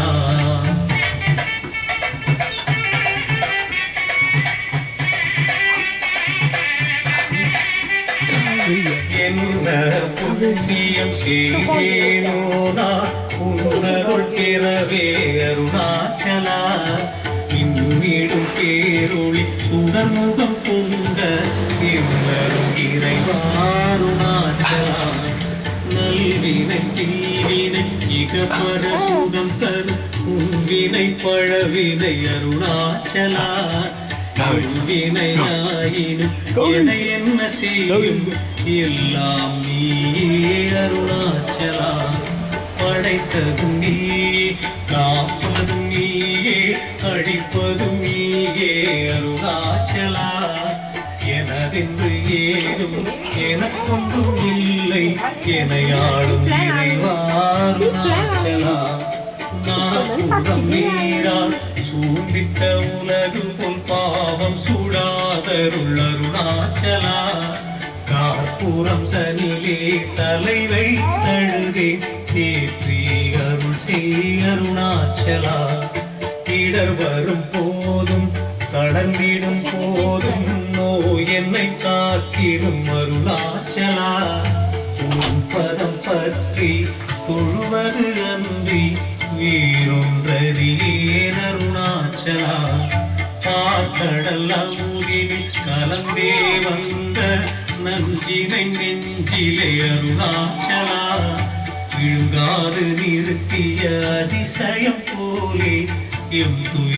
என்ன புண்ணியம் செய்தேனோ நான் உன்னருள் பெறவே அருணாச்சலா இன்னிடும் பேரொளி சுடர்முகம் பொங்க இன்னரும் இறைவாருணாச்சலா நல்வினை தீவினை இகப்பர சுகம் தரும் உன்வினை பழவினை அருணாச்சலா வினையாயினும் என என்ன செய்யும் எல்லாம் நீயே அருணாச்சலா படைத்ததும் நீயே காப்பதும் நீயே அழிப்பதும் நீயே அருணாச்சலா எனதென்று ஏதும் எனக்கொன்றும் இல்லை எனையாளும் இறைவாருணாச்சலா நாற்புறம் நீரால் சூழ்ந்திட்ட உலகு போல் பாவம் சூடாதருள் அருணாச்சலா காற்புறம் தனிலே தலைவை தழுதே தேற்றி அருள் செய் அருணாச்சலா இடர் வரும் போதும் கடந்திடும் போதும் நோய் என்னை காத்திடும் அருணாச்சலா உன் பதம் பற்றி தொழுவது அன்றி வீரொன்றறியேன் அருணாச்சலா பாக்கடல் அமுதினில் கலந்தே வந்த நஞ்சினை நெஞ்சிலே அருணாச்சலா விழுங்காது நிறுத்திய அதிசயம் போலே எம் துயர்